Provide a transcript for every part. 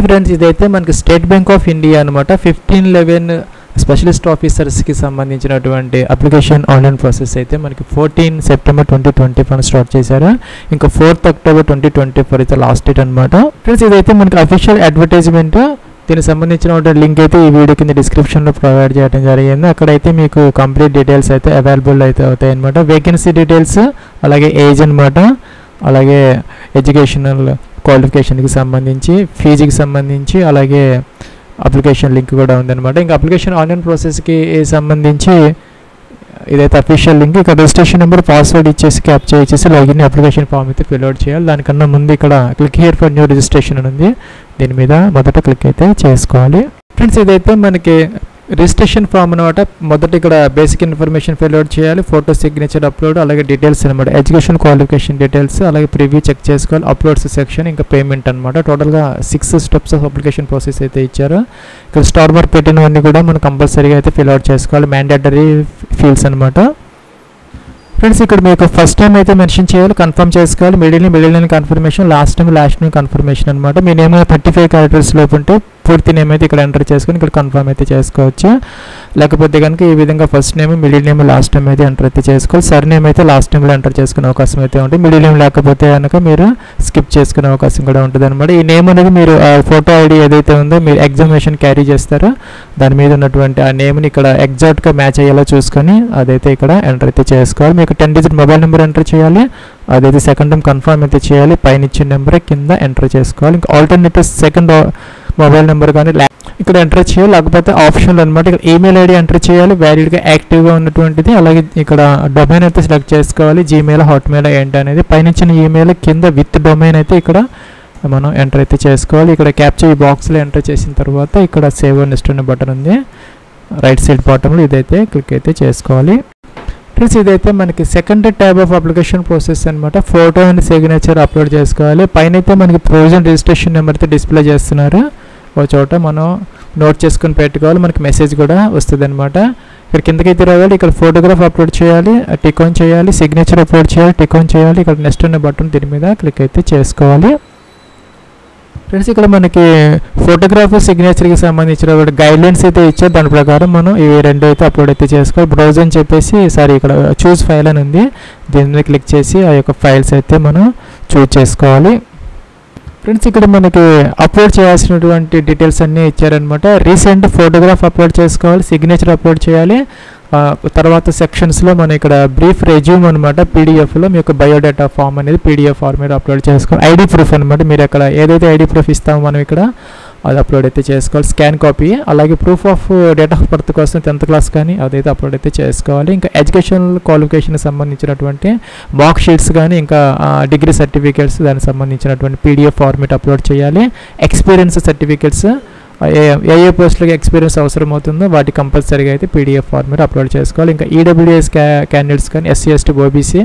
hi friends ఇదైతే మనకి state bank of India అనమాట ఫిఫ్టీన్ లెవెన్ స్పెషలిస్ట్ ఆఫీసర్స్కి సంబంధించినటువంటి అప్లికేషన్ ఆన్లైన్ ప్రాసెస్ అయితే మనకి fourteen September twenty twenty four start చేశారు ఇంకా fourth October twenty twenty four అయితే లాస్ట్ డేట్ అనమాట ఫ్రెండ్స్ ఇదైతే మనకి అఫీషియల్ అడ్వర్టైజ్మెంట్ దీనికి సంబంధించిన లింక్ అయితే ఈ వీడియో కింద డిస్క్రిప్షన్లో ప్రొవైడ్ చేయడం జరిగింది అక్కడైతే మీకు కంప్లీట్ డీటెయిల్స్ అయితే అవైలబుల్ అయితే అవుతాయి అనమాట వేకెన్సీ డీటెయిల్స్ అలాగే ఏజ్ అనమాట అలాగే ఎడ్యుకేషనల్ క్వాలిఫికేషన్కి సంబంధించి ఫీజుకి సంబంధించి అలాగే అప్లికేషన్ లింక్ కూడా ఉందన్నమాట ఇంకా అప్లికేషన్ ఆన్లైన్ ప్రాసెస్కి సంబంధించి ఇదైతే అఫీషియల్ లింక్ ఇక్కడ రిజిస్ట్రేషన్ నెంబర్ పాస్వర్డ్ ఇచ్చేసి క్యాప్చర్ ఇచ్చేసి లాగిన్ అప్లికేషన్ ఫామ్ అయితే ఫిల్ అవుట్ చేయాలి దానికన్నా ముందు ఇక్కడ click here for new registration అని ఉంది దీని మీద మొదట క్లిక్ అయితే చేసుకోవాలి ఫ్రెండ్స్ ఇదైతే మనకి రిజిస్ట్రేషన్ ఫామ్ అనమాట మొదట ఇక్కడ బేసిక్ ఇన్ఫర్మేషన్ ఫిల్ అవుట్ చేయాలి ఫోటో సిగ్నేచర్ అప్లోడ్ అలాగే డీటెయిల్స్ అనమాట ఎడ్యుకేషన్ క్వాలిఫికేషన్ డీటెయిల్స్ అలాగే ప్రివ్యూ చెక్ చేసుకోవాలి అప్లోడ్స్ సెక్షన్ ఇంకా పేమెంట్ అనమాట టోటల్గా six steps of application process అయితే ఇచ్చారు ఇక్కడ స్టార్ మార్క్ పెట్టినవన్నీ కూడా మనం కంపల్సరీగా అయితే ఫిల్ అవుట్ చేసుకోవాలి మ్యాండేటరీ ఫీల్డ్స్ అనమాట ఫ్రెండ్స్ ఇక్కడ మీకు ఫస్ట్ టైం అయితే మెన్షన్ చేయాలి కన్ఫర్మ్ చేసుకోవాలి middle middle name confirmation last time last name confirmation అనమాట మీ నేమ్ థర్టీ ఫైవ్ క్యారెక్టర్స్ లోపు ఉంటే పూర్తి నేమ్ అయితే ఇక్కడ ఎంటర్ చేసుకొని ఇక్కడ కన్ఫర్మ్ అయితే చేసుకోవచ్చు లేకపోతే కనుక ఈ విధంగా first name middle name last time అయితే ఎంటర్ అయితే చేసుకోవాలి సర్ నేమ్ అయితే లాస్ట్ టైంలో ఎంటర్ చేసుకునే అవకాశం అయితే ఉంటుంది మిడిల్ నేమ్ లేకపోతే కనుక మీరు స్కిప్ చేసుకునే అవకాశం కూడా ఉంటుంది అనమాట ఈ నేమ్ అనేది మీరు ఫోటో ఐడి ఏదైతే ఉందో మీరు ఎగ్జామినేషన్ క్యారీ చేస్తారో దాని మీద ఉన్నటువంటి ఆ నేమ్ని ఇక్కడ ఎగ్జాక్ట్గా మ్యాచ్ అయ్యేలా చూసుకొని అదైతే ఇక్కడ ఎంటర్ అయితే చేసుకోవాలి మీకు ten digit mobile number enter చేయాలి అదైతే సెకండ్ టైం కన్ఫర్మ్ అయితే చేయాలి పైన ఇచ్చిన నెంబర్ కింద ఎంటర్ చేసుకోవాలి ఇంకా ఆల్టర్నేటివ్ సెకండ్ మొబైల్ నెంబర్ కానీ ఇక్కడ ఎంటర్ చేయాలి లేకపోతే ఆప్షన్ అనమాట ఇక్కడ ఈమెయిల్ ఐడి ఎంటర్ చేయాలి వ్యాలిడ్గా యాక్టివ్గా ఉన్నటువంటిది అలాగే ఇక్కడ డొమైన్ అయితే సెలెక్ట్ చేసుకోవాలి జీమెయిల్ హాట్మెయిల్ ఏంటి అనేది పైన ఇచ్చిన ఈమెయిల్ కింద విత్ డొమైన్ అయితే ఇక్కడ మనం ఎంటర్ అయితే చేసుకోవాలి ఇక్కడ క్యాప్చర్ ఈ బాక్స్లో ఎంటర్ చేసిన తర్వాత ఇక్కడ సేవ్ నెక్స్ట్ అనే బటన్ ఉంది రైట్ సైడ్ బాటంలో ఇదైతే క్లిక్ అయితే చేసుకోవాలి ఫ్రెండ్స్ ఇదైతే మనకి second tab of application process అనమాట ఫోటో అండ్ సిగ్నేచర్ అప్లోడ్ చేసుకోవాలి పైన అయితే మనకి ప్రొవిజన్ రిజిస్ట్రేషన్ నెంబర్ అయితే డిస్ప్లే చేస్తున్నారు ఒక చోట మనం నోట్ చేసుకుని పెట్టుకోవాలి మనకి మెసేజ్ కూడా వస్తుంది అనమాట ఇక్కడ కిందకైతే రావాలి ఇక్కడ ఫోటోగ్రాఫ్ అప్లోడ్ చేయాలి టిక్ ఆన్ చేయాలి సిగ్నేచర్ అప్లోడ్ చేయాలి టిక్ ఆన్ చేయాలి ఇక్కడ నెక్స్ట్ ఉన్న బటన్ దీని మీద క్లిక్ అయితే చేసుకోవాలి ఫ్రెండ్స్ ఇక్కడ మనకి ఫోటోగ్రాఫ్ సిగ్నేచర్కి సంబంధించిన గైడ్ లైన్స్ అయితే ఇచ్చారు దాని ప్రకారం మనం ఇవి రెండు అయితే అప్లోడ్ అయితే చేసుకోవాలి బ్రౌజ్ అని చెప్పేసి సారీ ఇక్కడ చూస్ ఫైల్ అని ఉంది దీని మీద క్లిక్ చేసి ఆ యొక్క ఫైల్స్ అయితే మనం చూస్ చేసుకోవాలి ఫ్రెండ్స్ ఇక్కడ మనకి అప్లోడ్ చేయాల్సినటువంటి డీటెయిల్స్ అన్నీ ఇచ్చారనమాట రీసెంట్ ఫోటోగ్రాఫ్ అప్లోడ్ చేసుకోవాలి సిగ్నేచర్ అప్లోడ్ చేయాలి తర్వాత సెక్షన్స్లో మనం ఇక్కడ బ్రీఫ్ రెజ్యూమ్ అనమాట పీడిఎఫ్లో మీ యొక్క బయోడేటా ఫామ్ అనేది పీడిఎఫ్ ఫార్మేట్ అప్లోడ్ చేసుకోవాలి ఐడి ప్రూఫ్ అనమాట మీరు అక్కడ ఏదైతే ఐడి ప్రూఫ్ ఇస్తామో మనం ఇక్కడ అది అప్లోడ్ అయితే చేసుకోవాలి స్కాన్ కాపీ అలాగే proof of date of birth కోసం టెన్త్ క్లాస్ కానీ అదైతే అప్లోడ్ అయితే చేసుకోవాలి ఇంకా ఎడ్యుకేషనల్ క్వాలిఫికేషన్కి సంబంధించినటువంటి మార్క్ షీట్స్ కానీ ఇంకా డిగ్రీ సర్టిఫికేట్స్ దానికి సంబంధించినటువంటి పీడిఎఫ్ ఫార్మేట్ అప్లోడ్ చేయాలి ఎక్స్పీరియన్స్ సర్టిఫికేట్స్ ఏ ఏ ఏ పోస్టులకి ఎక్స్పీరియన్స్ అవసరం అవుతుందో వాటి కంపల్సరీగా అయితే పీడిఎఫ్ ఫార్మేట్ అప్లోడ్ చేసుకోవాలి ఇంకా ఈడబ్ల్యూఎస్ క్యా క్యాండిడేట్స్ కానీ SC ST OBC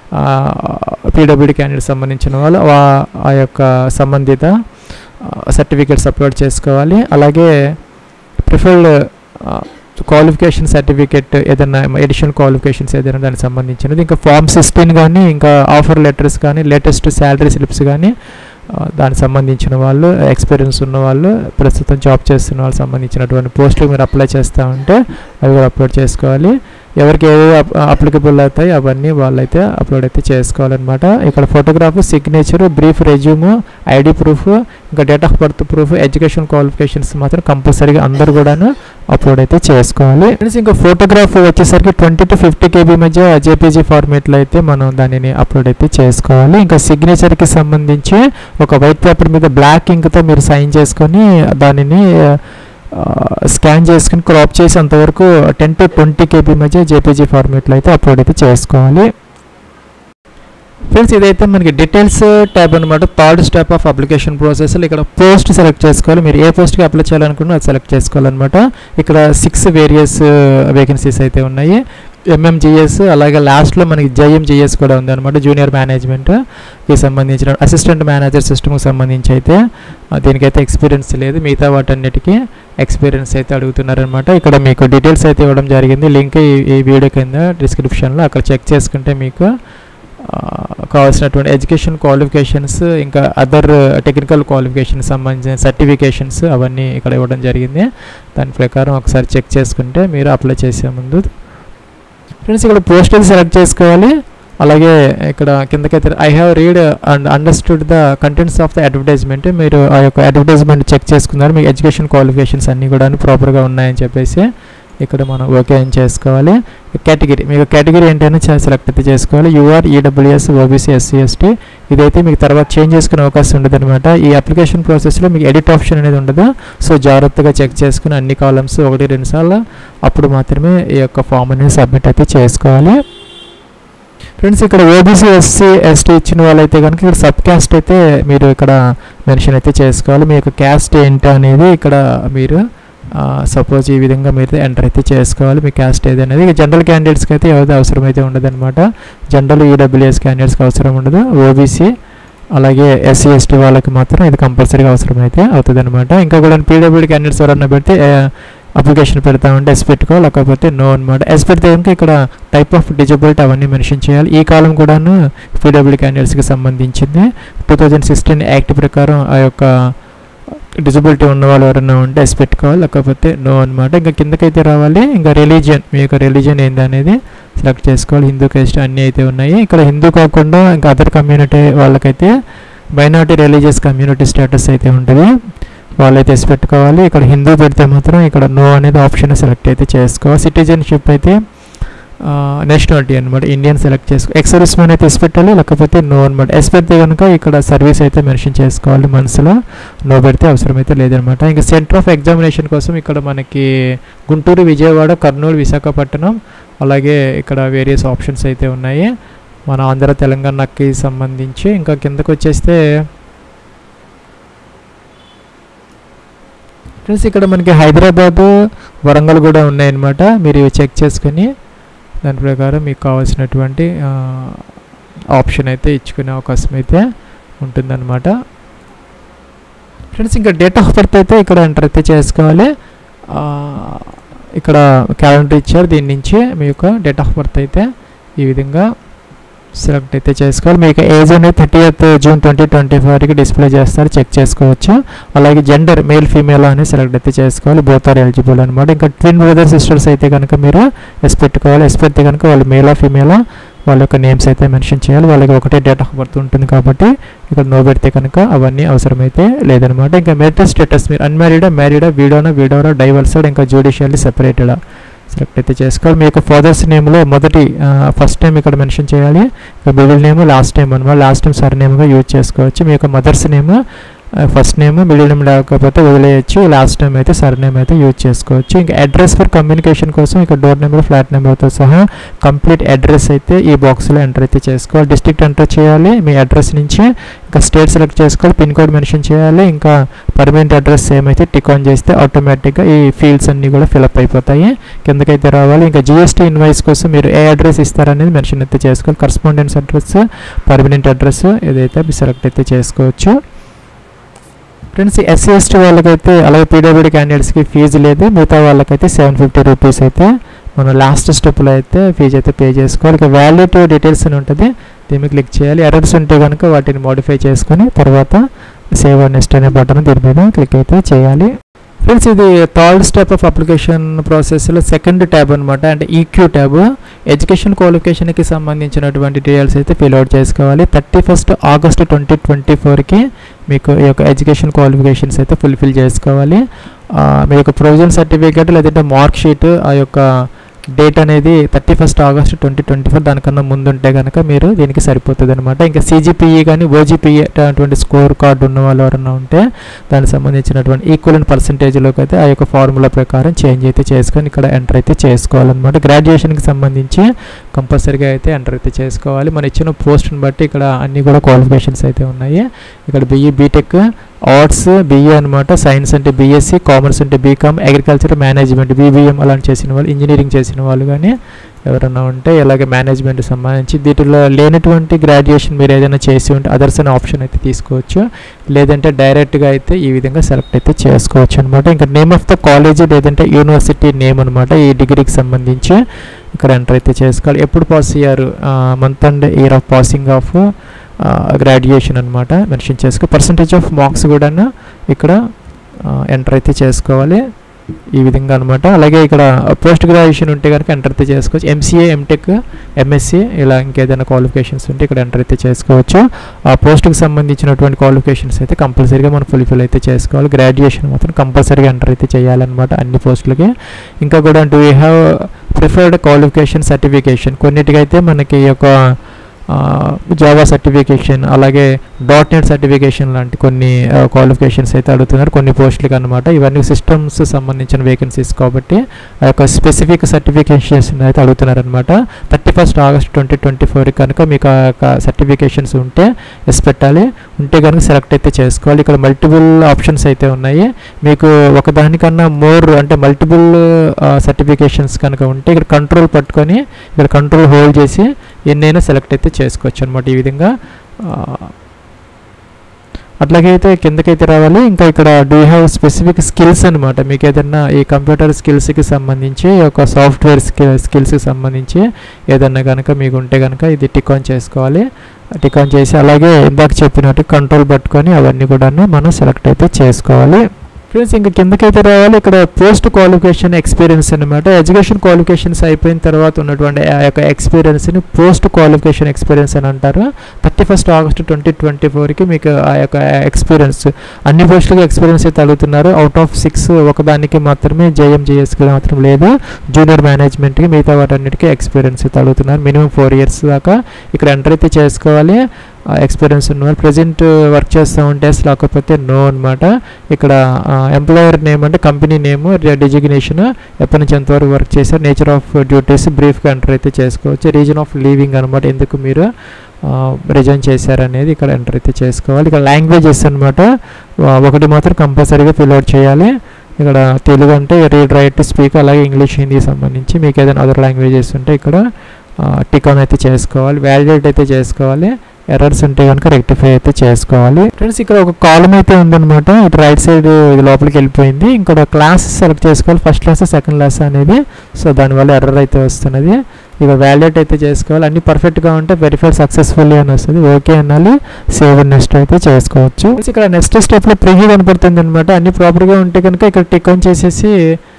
PWD candidates సంబంధించిన వాళ్ళు ఆ యొక్క సంబంధిత సర్టిఫికేట్స్ అప్లోడ్ చేసుకోవాలి అలాగే ప్రిఫర్డ్ క్వాలిఫికేషన్ సర్టిఫికేట్ ఏదైనా ఎడిషనల్ క్వాలిఫికేషన్స్ ఏదైనా దానికి సంబంధించినది ఇంకా ఫామ్ సిక్స్టీన్ కానీ ఇంకా ఆఫర్ లెటర్స్ కానీ లేటెస్ట్ శాలరీ స్లిప్స్ కానీ దానికి సంబంధించిన వాళ్ళు ఎక్స్పీరియన్స్ ఉన్న వాళ్ళు ప్రస్తుతం జాబ్ చేస్తున్న వాళ్ళు సంబంధించినటువంటి పోస్టులు మీరు అప్లై చేస్తూ ఉంటే అవి కూడా అప్లోడ్ చేసుకోవాలి ఎవరికి ఏవి అప్లికబుల్ అవుతాయి అవన్నీ వాళ్ళైతే అప్లోడ్ అయితే చేసుకోవాలన్నమాట ఇక్కడ photograph signature brief resume ID proof ఇంకా date of birth proof education qualifications మాత్రం కంపల్సరీగా అందరు కూడాను అప్లోడ్ అయితే చేసుకోవాలి ఇంకా ఫోటోగ్రాఫ్ వచ్చేసరికి ట్వంటీ టు ఫిఫ్టీ కేబీ మధ్య జేపీజీ ఫార్మేట్లో అయితే మనం దానిని అప్లోడ్ అయితే చేసుకోవాలి ఇంకా సిగ్నేచర్కి సంబంధించి ఒక వైట్ పేపర్ మీద బ్లాక్ ఇంక్తో మీరు సైన్ చేసుకొని దానిని స్కాన్ చేసుకుని క్రాప్ చేసి అంతవరకు టెన్ టు ట్వంటీ కేబీ మధ్య జేపీజీ ఫార్మేట్లో అయితే అప్లోడ్ అయితే చేసుకోవాలి ఫ్రెండ్స్ ఇదైతే మనకి డీటెయిల్స్ ట్యాబ్ అనమాట థర్డ్ స్టెప్ ఆఫ్ అప్లికేషన్ ప్రాసెస్లో ఇక్కడ పోస్ట్ సెలెక్ట్ చేసుకోవాలి మీరు ఏ పోస్ట్కి అప్లై చేయాలనుకున్నా అది సెలెక్ట్ చేసుకోవాలన్నమాట ఇక్కడ సిక్స్ వేరియస్ వేకెన్సీస్ అయితే ఉన్నాయి ఎంఎంజిఎస్ అలాగే లాస్ట్లో మనకి జేఎంజిఎస్ కూడా ఉంది అనమాట జూనియర్ మేనేజ్మెంట్కి సంబంధించిన అసిస్టెంట్ మేనేజర్ సిస్టమ్కి సంబంధించి అయితే దీనికైతే ఎక్స్పీరియన్స్ లేదు మిగతా వాటన్నిటికీ ఎక్స్పీరియన్స్ అయితే అడుగుతున్నారనమాట ఇక్కడ మీకు డీటెయిల్స్ అయితే ఇవ్వడం జరిగింది లింక్ ఈ వీడియో కింద డిస్క్రిప్షన్లో అక్కడ చెక్ చేసుకుంటే మీకు కావాల్సినటువంటి ఎడ్యుకేషన్ క్వాలిఫికేషన్స్ ఇంకా అదర్ టెక్నికల్ క్వాలిఫికేషన్ సంబంధించిన సర్టిఫికేషన్స్ అవన్నీ ఇక్కడ ఇవ్వడం జరిగింది దాని ప్రకారం ఒకసారి చెక్ చేసుకుంటే మీరు అప్లై చేసే ముందు ఫ్రెండ్స్ ఇక్కడ పోస్టల్ సెలెక్ట్ చేసుకోవాలి అలాగే ఇక్కడ కిందకైతే I have read and understood the contents of the advertisement మీరు ఆ యొక్క అడ్వర్టైజ్మెంట్ చెక్ చేసుకున్నారు మీ ఎడ్యుకేషన్ క్వాలిఫికేషన్స్ అన్నీ కూడా ప్రాపర్గా ఉన్నాయని చెప్పేసి ఇక్కడ మనం ఓకే అని చేసుకోవాలి కేటగిరీ మీకు కేటగిరీ ఏంటనే సెలెక్ట్ అయితే చేసుకోవాలి UR EWS OBC SC ST ఇదైతే మీకు తర్వాత చేంజ్ చేసుకునే అవకాశం ఉండదు అనమాట ఈ అప్లికేషన్ ప్రాసెస్లో మీకు ఎడిట్ ఆప్షన్ అనేది ఉండదు సో జాగ్రత్తగా చెక్ చేసుకుని అన్ని కాలమ్స్ ఒకటి రెండు సార్లు అప్పుడు మాత్రమే ఈ యొక్క ఫామ్ అనేది సబ్మిట్ అయితే చేసుకోవాలి ఫ్రెండ్స్ ఇక్కడ ఓబీసీ ఎస్సీ ఎస్టీ ఇచ్చిన వాళ్ళైతే కనుక ఇక్కడ సబ్ క్యాస్ట్ అయితే మీరు ఇక్కడ మెన్షన్ అయితే చేసుకోవాలి మీ యొక్క క్యాస్ట్ ఏంటి అనేది ఇక్కడ మీరు సపోజ్ ఈ విధంగా మీరు ఎంటర్ అయితే చేసుకోవాలి మీ క్యాస్ట్ ఏది అనేది ఇక జనరల్ క్యాండిడేట్స్కి అయితే ఏదైతే అవసరం అయితే ఉండదు అనమాట జనరల్ ఈడబ్ల్యూఎస్ క్యాండిడేట్స్కి అవసరం ఉండదు ఓబీసీ అలాగే ఎస్సీ ఎస్టీ వాళ్ళకి మాత్రం ఇది కంపల్సరీగా అవసరం అయితే అవుతుంది అనమాట ఇంకా కూడా పీడబ్ల్యూడీ క్యాండిడేట్స్ ఎవరన్నా పెడితే అప్లికేషన్ పెడతామంటే ఎస్ పెట్టుకో లేకపోతే నో అనమాట ఎస్ పెడితే కనుక ఇక్కడ టైప్ ఆఫ్ డిజబిలిటీ అవన్నీ మెన్షన్ చేయాలి ఈ కాలం కూడాను పీడబ్ల్యూడీ క్యాండిడేట్స్కి సంబంధించింది టూ థౌజండ్ సిక్స్టీన్ యాక్ట్ ప్రకారం ఆ యొక్క డిజబిలిటీ ఉన్న వాళ్ళు ఎవరైనా ఉంటే ఎస్ పెట్టుకోవాలి లేకపోతే నో అనమాట ఇంకా కిందకైతే రావాలి ఇంకా రిలీజియన్ మీ యొక్క రిలీజియన్ ఏంది అనేది సెలెక్ట్ చేసుకోవాలి హిందూ క్రైస్ట్ అన్నీ అయితే ఉన్నాయి ఇక్కడ హిందూ కాకుండా ఇంకా అదర్ కమ్యూనిటీ వాళ్ళకైతే మైనారిటీ రిలీజియస్ కమ్యూనిటీ స్టేటస్ అయితే ఉంటుంది వాళ్ళైతే ఎస్ పెట్టుకోవాలి ఇక్కడ హిందూ పెడితే మాత్రం ఇక్కడ నో అనేది ఆప్షన్ సెలెక్ట్ అయితే చేసుకోవాలి సిటిజన్షిప్ అయితే నేషనాలిటీ అనమాట ఇండియన్ సెలెక్ట్ చేసుకో ఎక్స్ సర్వీస్ మ్యాన్ అయితే ఎస్ పెట్టాలి లేకపోతే నో అనమాట ఎస్ పెడితే కనుక ఇక్కడ సర్వీస్ అయితే మెన్షన్ చేసుకోవాలి మనసులో నో పెడితే అవసరమైతే లేదనమాట ఇంకా సెంటర్ ఆఫ్ ఎగ్జామినేషన్ కోసం ఇక్కడ మనకి గుంటూరు విజయవాడ కర్నూలు విశాఖపట్నం అలాగే ఇక్కడ వేరియస్ ఆప్షన్స్ అయితే ఉన్నాయి మన ఆంధ్ర తెలంగాణకి సంబంధించి ఇంకా కిందకు వచ్చేస్తే ఫ్రెండ్స్ ఇక్కడ మనకి హైదరాబాదు వరంగల్ కూడా ఉన్నాయన్నమాట మీరు ఇవి చెక్ చేసుకుని దాని ప్రకారం మీకు కావాల్సినటువంటి ఆప్షన్ అయితే ఇచ్చుకునే అవకాశం అయితే ఉంటుందన్నమాట ఫ్రెండ్స్ ఇంకా డేట్ ఆఫ్ బర్త్ అయితే ఇక్కడ ఎంటర్ అయితే చేసుకోవాలి ఇక్కడ క్యాలెండర్ ఇచ్చారు దీని నుంచి మీ యొక్క డేట్ ఆఫ్ బర్త్ అయితే ఈ విధంగా సెలెక్ట్ అయితే చేసుకోవాలి మీకు ఏజ్ అనేది thirty eighth June twenty twenty ఫైవ్కి డిస్ప్లే చేస్తారు చెక్ చేసుకోవచ్చు అలాగే జెండర్ మేల్ ఫీమేల్ అని సెలెక్ట్ అయితే చేసుకోవాలి బోత్ ఆర్ ఎలిజిబుల్ అనమాట ఇంకా ట్విన్ బ్రదర్ సిస్టర్స్ అయితే కనుక మీరు ఎస్ పెట్టుకోవాలి ఎస్ పెడితే కనుక వాళ్ళు మేలా ఫీమేలా వాళ్ళ యొక్క నేమ్స్ అయితే మెన్షన్ చేయాలి వాళ్ళకి ఒకటే డేట్ ఆఫ్ బర్త్ ఉంటుంది కాబట్టి ఇక్కడ నో పెడితే కనుక అవన్నీ అవసరమైతే లేదనమాట ఇంకా మెరిటల్ స్టేటస్ మీరు అన్మ్యారీడా మ్యారీడా వీడోనా వీడోరా డైవర్సడ్ ఇంకా జ్యుడిషియల్లీ సెపరేటెడా సెలెక్ట్ అయితే చేసుకోవాలి మీ యొక్క ఫాదర్స్ నేమ్లో మొదటి ఫస్ట్ నేమ్ ఇక్కడ మెన్షన్ చేయాలి ఇక మిడిల్ నేమ్ లాస్ట్ నేమ్ అనమాట లాస్ట్ నేమ్ సర్ నేమ్గా యూజ్ చేసుకోవచ్చు మీ యొక్క mother's name first name middle name లేకపోతే వదిలేయచ్చు లాస్ట్ నేమ్ అయితే సర్ నేమ్ అయితే యూజ్ చేసుకోవచ్చు ఇంకా అడ్రస్ ఫర్ కమ్యూనికేషన్ కోసం ఇక డోర్ నెంబర్ ఫ్లాట్ నెంబర్తో సహా కంప్లీట్ అడ్రస్ అయితే ఈ బాక్స్లో ఎంటర్ అయితే చేసుకోవాలి డిస్ట్రిక్ట్ ఎంటర్ చేయాలి మీ అడ్రస్ నుంచి ఇంకా స్టేట్ సెలెక్ట్ చేసుకోవాలి పిన్ కోడ్ మెన్షన్ చేయాలి ఇంకా పర్మనెంట్ అడ్రస్ ఏమైతే టిక్ ఆన్ చేస్తే ఆటోమేటిక్గా ఈ ఫీల్డ్స్ అన్నీ కూడా ఫిలప్ అయిపోతాయి కిందకైతే రావాలి ఇంకా జిఎస్టీ ఇన్వాయిస్ కోసం మీరు ఏ అడ్రస్ ఇస్తారనేది మెన్షన్ అయితే చేసుకోవాలి కరస్పాండెన్స్ అడ్రస్ పర్మనెంట్ అడ్రస్ ఏదైతే మీరు సెలెక్ట్ అయితే చేసుకోవచ్చు ఫ్రెండ్స్ ఎస్సీ ఎస్టీ వాళ్ళకైతే అలాగే పీడబ్ల్యూడీ క్యాండిడేట్స్కి ఫీజు లేదు మిగతా వాళ్ళకైతే సెవెన్ ఫిఫ్టీ రూపీస్ అయితే మనం లాస్ట్ స్టెప్లో అయితే ఫీజు అయితే పే చేసుకోవాలి ఇక వ్యాలిడ్ డీటెయిల్స్ అని ఉంటుంది దీన్ని క్లిక్ చేయాలి ఎర్రర్స్ ఉంటే కనుక వాటిని మోడిఫై చేసుకొని తర్వాత సేవ్ నెక్స్ట్ అనే బటన్ దీని మీద క్లిక్ అయితే చేయాలి ఫ్రెండ్స్ ఇది థర్డ్ స్టెప్ ఆఫ్ అప్లికేషన్ ప్రాసెస్లో సెకండ్ ట్యాబ్ అనమాట అంటే ఈక్యూ ట్యాబ్ ఎడ్యుకేషన్ క్వాలిఫికేషన్కి సంబంధించినటువంటి డీటెయిల్స్ అయితే ఫిల్అవుట్ చేసుకోవాలి thirty first August twenty twenty ఫోర్కి మీకు ఈ యొక్క ఎడ్యుకేషన్ క్వాలిఫికేషన్స్ అయితే ఫుల్ఫిల్ చేసుకోవాలి మీ యొక్క ప్రొవిజన్ సర్టిఫికేట్ లేదంటే మార్క్ షీట్ ఆ యొక్క డేట్ అనేది thirty first August twenty twenty four దానికన్నా ముందు ఉంటే కనుక మీరు దీనికి సరిపోతుంది అనమాట ఇంకా సీజీపీఈ కానీ ఓజీపీఈ అటువంటి స్కోర్ కార్డు ఉన్న వాళ్ళు ఎవరైనా ఉంటే దానికి సంబంధించినటువంటి ఈక్వల్ పర్సంటేజ్లోకి అయితే ఆ యొక్క ఫార్ములా ప్రకారం చేంజ్ అయితే చేసుకొని ఇక్కడ ఎంటర్ అయితే చేసుకోవాలన్నమాట గ్రాడ్యుయేషన్కి సంబంధించి కంపల్సరీగా అయితే ఎంటర్ అయితే చేసుకోవాలి మన ఇచ్చిన పోస్ట్ని బట్టి ఇక్కడ అన్ని కూడా క్వాలిఫికేషన్స్ అయితే ఉన్నాయి ఇక్కడ బిఈ బీటెక్ ఆర్ట్స్ బిఏ అనమాట సైన్స్ అంటే బీఎస్సీ కామర్స్ అంటే బీకామ్ అగ్రికల్చర్ మేనేజ్మెంట్ బీబీఎం అలాంటి చేసిన వాళ్ళు ఇంజనీరింగ్ చేసిన వాళ్ళు కానీ ఎవరైనా ఉంటే ఇలాగే మేనేజ్మెంట్ సంబంధించి వీటిలో లేనటువంటి గ్రాడ్యుయేషన్ మీరు ఏదైనా చేసి ఉంటే అదర్స్ అనే ఆప్షన్ అయితే తీసుకోవచ్చు లేదంటే డైరెక్ట్గా అయితే ఈ విధంగా సెలెక్ట్ అయితే చేసుకోవచ్చు అనమాట ఇంకా నేమ్ ఆఫ్ ద కాలేజ్ లేదంటే యూనివర్సిటీ నేమ్ అనమాట ఈ డిగ్రీకి సంబంధించి ఇక్కడ ఎంటర్ అయితే చేసుకోవాలి ఎప్పుడు పాస్ అయ్యారు month and year of passing of graduation అనమాట మెన్షన్ చేసుకో పర్సంటేజ్ ఆఫ్ మార్క్స్ కూడా ఇక్కడ ఎంటర్ అయితే చేసుకోవాలి ఈ విధంగా అనమాట అలాగే ఇక్కడ పోస్ట్ గ్రాడ్యుయేషన్ ఉంటే కనుక ఎంటర్ అయితే చేసుకోవచ్చు ఎంసీఏ ఎంటెక్ ఎంఎస్సి ఇలా ఇంకేదైనా క్వాలిఫికేషన్స్ ఉంటే ఇక్కడ ఎంటర్ అయితే చేసుకోవచ్చు ఆ పోస్ట్కి సంబంధించినటువంటి క్వాలిఫికేషన్స్ అయితే కంపల్సరీగా మనం ఫుల్ఫిల్ అయితే చేసుకోవాలి గ్రాడ్యుయేషన్ మాత్రం కంపల్సరీగా ఎంటర్ అయితే చేయాలన్నమాట అన్ని పోస్టులకి ఇంకా కూడా do you have preferred qualification certification కొన్నిటికైతే మనకి ఈ యొక్క జావా సర్టిఫికేషన్ అలాగే డాట్ నెట్ సర్టిఫికేషన్ లాంటి కొన్ని క్వాలిఫికేషన్స్ అయితే అడుగుతున్నారు కొన్ని పోస్టులకి అనమాట ఇవన్నీ సిస్టమ్స్ సంబంధించిన వేకెన్సీస్ కాబట్టి ఆ యొక్క స్పెసిఫిక్ సర్టిఫికేషన్స్ అయితే అడుగుతున్నారు అనమాట thirty first August twenty twenty four కనుక మీకు ఆ యొక్క సర్టిఫికేషన్స్ ఉంటే ఎస్ పెట్టాలి ఉంటే కనుక సెలెక్ట్ అయితే చేసుకోవాలి ఇక్కడ మల్టిపుల్ ఆప్షన్స్ అయితే ఉన్నాయి మీకు ఒకదానికన్నా మోర్ అంటే మల్టిపుల్ సర్టిఫికేషన్స్ కనుక ఉంటే ఇక్కడ కంట్రోల్ పట్టుకొని ఇక్కడ కంట్రోల్ హోల్డ్ చేసి ఎన్నైనా సెలెక్ట్ అయితే చేసుకోవచ్చు అనమాట ఈ విధంగా అట్లాగే అయితే కిందకైతే రావాలి ఇంకా ఇక్కడ డూ హ్యావ్ స్పెసిఫిక్ స్కిల్స్ అనమాట మీకు ఏదైనా ఈ కంప్యూటర్ స్కిల్స్కి సంబంధించి ఒక సాఫ్ట్వేర్ స్కిల్ స్కిల్స్కి సంబంధించి ఏదన్నా కనుక మీకు ఉంటే కనుక ఇది టిక్ ఆన్ చేసుకోవాలి టిక్ ఆన్ చేసి అలాగే ఇందాక చెప్పినట్టు కంట్రోల్ పట్టుకొని అవన్నీ కూడాను మనం సెలెక్ట్ అయితే చేసుకోవాలి ఫ్రెండ్స్ ఇంకా కిందకైతే రావాలి ఇక్కడ పోస్ట్ క్వాలిఫికేషన్ ఎక్స్పీరియన్స్ అనమాట ఎడ్యుకేషన్ క్వాలిఫికేషన్స్ అయిపోయిన తర్వాత ఉన్నటువంటి ఆ యొక్క ఎక్స్పీరియన్స్ని పోస్ట్ క్వాలిఫికేషన్ ఎక్స్పీరియన్స్ అని అంటారు thirty first August twenty twenty ఫోర్కి మీకు ఆ యొక్క ఎక్స్పీరియన్స్ అన్ని పోస్టులకి ఎక్స్పీరియన్స్ అయితే అడుగుతున్నారు అవుట్ ఆఫ్ సిక్స్ ఒకదానికి మాత్రమే జేఎం జేఎస్కి మాత్రం లేదు జూనియర్ మేనేజ్మెంట్కి మిగతా వాటన్నిటికీ ఎక్స్పీరియన్స్ అయితే అడుగుతున్నారు మినిమం ఫోర్ ఇయర్స్ దాకా ఇక్కడ ఎంటర్ అయితే చేసుకోవాలి ఎక్స్పీరియన్స్ ఉన్నవారు ప్రజెంట్ వర్క్ చేస్తూ ఉంటే లేకపోతే నో అనమాట ఇక్కడ ఎంప్లాయర్ నేమ్ అంటే కంపెనీ నేమ్ డిజిగ్నేషన్ ఎప్పటి నుంచి ఎంతవరకు వర్క్ చేశారు నేచర్ ఆఫ్ డ్యూటీస్ బ్రీఫ్గా ఎంటర్ అయితే చేసుకోవచ్చు రీజన్ ఆఫ్ లీవింగ్ అనమాట ఎందుకు మీరు రిజైన్ చేశారనేది ఇక్కడ ఎంటర్ అయితే చేసుకోవాలి ఇక్కడ లాంగ్వేజెస్ అనమాట ఒకటి మాత్రం కంపల్సరీగా ఫిల్అవుట్ చేయాలి ఇక్కడ తెలుగు అంటే రీడ్ రైట్ స్పీక్ అలాగే ఇంగ్లీష్ హిందీ సంబంధించి మీకు ఏదైనా అదర్ లాంగ్వేజెస్ ఉంటే ఇక్కడ టిక్ ఆన్ అయితే చేసుకోవాలి వ్యాలిడేట్ అయితే చేసుకోవాలి ఎర్రర్స్ ఉంటే కనుక రెక్టిఫై అయితే చేసుకోవాలి ఫ్రెండ్స్ ఇక్కడ ఒక కాలం అయితే ఉందన్నమాట ఇటు రైట్ సైడ్ ఇది లోపలికి వెళ్ళిపోయింది ఇక్కడ క్లాస్ సెలెక్ట్ చేసుకోవాలి ఫస్ట్ క్లాస్ సెకండ్ క్లాస్ అనేది సో దానివల్ల ఎర్రర్ అయితే వస్తున్నది ఇక వ్యాలిడేట్ అయితే చేసుకోవాలి అన్ని పర్ఫెక్ట్గా ఉంటే వెరిఫై సక్సెస్ఫుల్లీ అని వస్తుంది ఓకే అనాలి సేవ్ నెక్స్ట్ అయితే చేసుకోవచ్చు ఇక్కడ నెక్స్ట్ స్టెప్లో ప్రివ్యూ కనపడుతుంది అనమాట అన్ని ప్రాపర్గా ఉంటే కనుక ఇక్కడ టిక్ ఆన్ చేసేసి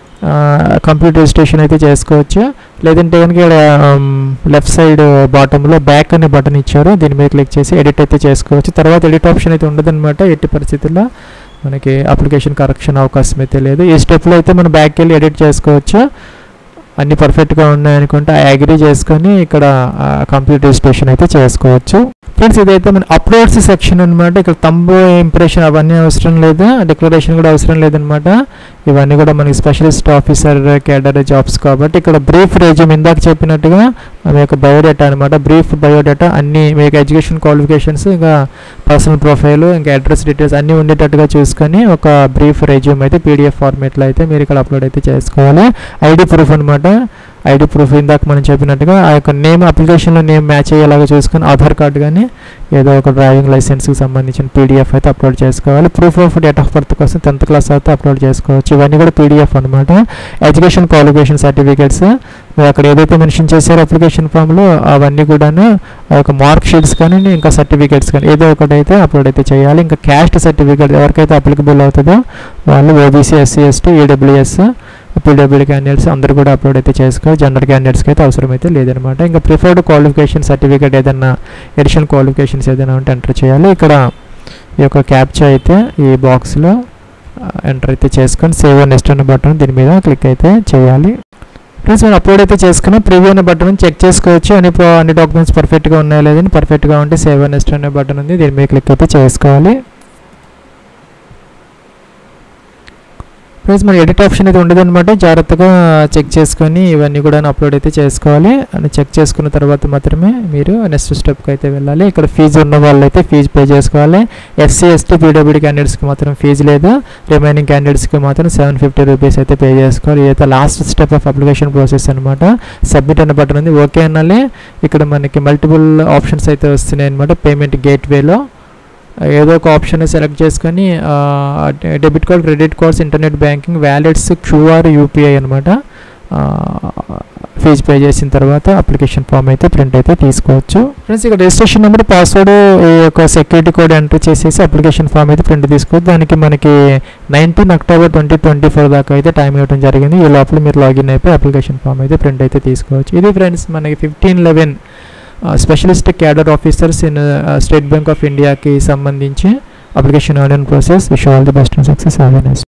కంప్లీట్ రిజిస్ట్రేషన్ అయితే చేసుకోవచ్చు లేదంటే కనుక ఇక్కడ లెఫ్ట్ సైడ్ బాటంలో బ్యాక్ అనే బటన్ ఇచ్చారు దీని మీద క్లిక్ చేసి ఎడిట్ అయితే చేసుకోవచ్చు తర్వాత ఎడిట్ ఆప్షన్ అయితే ఉండదన్నమాట ఎట్టి పరిస్థితుల్లో మనకి అప్లికేషన్ కరెక్షన్ అవకాశం అయితే లేదు ఈ స్టెప్లో అయితే మనం బ్యాక్ వెళ్ళి ఎడిట్ చేసుకోవచ్చు అన్ని పర్ఫెక్ట్గా ఉన్నాయనుకుంటే అగ్రీ చేసుకొని ఇక్కడ కంప్లీట్ రిజిస్ట్రేషన్ అయితే చేసుకోవచ్చు ఫ్రెండ్స్ ఇదైతే మన అప్లోడ్స్ సెక్షన్ అనమాట ఇక్కడ తంబు ఇంప్రెషన్ అవన్నీ అవసరం లేదు డిక్లరేషన్ కూడా అవసరం లేదనమాట ఇవన్నీ కూడా మనకి స్పెషలిస్ట్ ఆఫీసర్ కేడర్ జాబ్స్ కాబట్టి ఇక్కడ బ్రీఫ్ రెజ్యూమ్ ఇందాక చెప్పినట్టుగా మీ యొక్క బయోడేటా అనమాట బ్రీఫ్ బయోడేటా అన్ని మీకు ఎడ్యుకేషన్ క్వాలిఫికేషన్స్ ఇంకా పర్సనల్ ప్రొఫైల్ ఇంకా అడ్రస్ డీటెయిల్స్ అన్నీ ఉండేటట్టుగా చూసుకొని ఒక బ్రీఫ్ రెజ్యూమ్ అయితే పీడిఎఫ్ ఫార్మేట్లో అయితే మీరు ఇక్కడ అప్లోడ్ అయితే చేసుకోవాలి ఐడి ప్రూఫ్ అనమాట ఐడి ప్రూఫ్ ఇందాక మనం చెప్పినట్టుగా ఆ యొక్క నేమ్ అప్లికేషన్లో నేమ్ మ్యాచ్ అయ్యేలాగా చూసుకొని ఆధార్ కార్డు కానీ ఏదో ఒక డ్రైవింగ్ లైసెన్స్కి సంబంధించిన పీడిఎఫ్ అయితే అప్లోడ్ చేసుకోవాలి proof of date of birth కోసం టెన్త్ క్లాస్ అయితే అప్లోడ్ చేసుకోవచ్చు ఇవన్నీ కూడా పీడిఎఫ్ అనమాట ఎడ్యుకేషన్ క్వాలిఫికేషన్ సర్టిఫికేట్స్ మీరు అక్కడ ఏదైతే మెన్షన్ చేశారో అప్లికేషన్ ఫామ్లో అవన్నీ కూడాను ఆ యొక్క మార్క్ షీట్స్ కానీ ఇంకా సర్టిఫికేట్స్ కానీ ఏదో ఒకటి అయితే అప్లోడ్ అయితే చేయాలి ఇంకా క్యాస్ట్ సర్టిఫికేట్ ఎవరికైతే అప్లికబుల్ అవుతుందో వాళ్ళు OBC SC ST EWS PWD candidates అందరూ కూడా అప్లోడ్ అయితే చేసుకోవాలి జనరల్ క్యాండిడేట్స్కి అయితే అవసరం అయితే లేదనమాట ఇంకా ప్రిఫర్డ్ క్వాలిఫికేషన్ సర్టిఫికేట్ ఏదైనా ఎడిషనల్ క్వాలిఫికేషన్స్ ఏదైనా ఉంటే ఎంటర్ చేయాలి ఇక్కడ ఈ యొక్క క్యాప్చర్ అయితే ఈ బాక్స్లో ఎంటర్ అయితే చేసుకొని సేవ్ నెక్స్ట్ అన్న బటన్ దీని మీద క్లిక్ అయితే చేయాలి ఫ్రెండ్స్ మనం అప్లోడ్ అయితే చేసుకున్నాం ప్రివ్యూ అనే బటన్ చెక్ చేసుకోవచ్చు అన్ని అన్ని డాక్యుమెంట్స్ పర్ఫెక్ట్గా ఉన్నాయో లేదని పర్ఫెక్ట్గా ఉంటే సేవ్ నెక్స్ట్ అనే బటన్ ఉంది దీని మీద క్లిక్ అయితే చేసుకోవాలి ఫ్రెండ్స్ మన ఎడిట్ ఆప్షన్ అయితే ఉండదు అనమాట జాగ్రత్తగా చెక్ చేసుకొని ఇవన్నీ కూడా అప్లోడ్ అయితే చేసుకోవాలి అని చెక్ చేసుకున్న తర్వాత మాత్రమే మీరు నెక్స్ట్ స్టెప్కి అయితే వెళ్ళాలి ఇక్కడ ఫీజు ఉన్న వాళ్ళు అయితే ఫీజు పే చేసుకోవాలి ఎస్సీ ఎస్టీ పీడబ్ల్యూడీ క్యాండిడేట్స్కి మాత్రం ఫీజు లేదు రిమైనింగ్ క్యాండిడేట్స్కి మాత్రం సెవెన్ ఫిఫ్టీ రూపీస్ అయితే పే చేసుకోవాలి ఇదైతే last step of application process అనమాట సబ్మిట్ అన్న బటన్ ఉంది ఓకే అనాలి ఇక్కడ మనకి మల్టిపుల్ ఆప్షన్స్ అయితే వస్తున్నాయి అనమాట పేమెంట్ గేట్వేలో ఏదో ఒక ఆప్షన్ సెలెక్ట్ చేసుకొని debit card credit cards internet banking wallets QR UPI అనమాట ఫీజు పే చేసిన తర్వాత అప్లికేషన్ ఫామ్ అయితే ప్రింట్ అయితే తీసుకోవచ్చు ఫ్రెండ్స్ ఇక్కడ రిజిస్ట్రేషన్ నెంబర్ పాస్వర్డ్ ఈ యొక్క సెక్యూరిటీ కోడ్ ఎంటర్ చేసేసి అప్లికేషన్ ఫామ్ అయితే ప్రింట్ తీసుకోవచ్చు దానికి మనకి nineteen October twenty twenty four దాకా అయితే టైం ఇవ్వడం జరిగింది ఈ లోపల మీరు లాగిన్ అయిపోయి అప్లికేషన్ ఫామ్ అయితే ప్రింట్ అయితే తీసుకోవచ్చు ఇది ఫ్రెండ్స్ మనకి fifteen eleven specialist cadre officers in State bank of ఇండియాకి సంబంధించి application online process wish all the best and success have next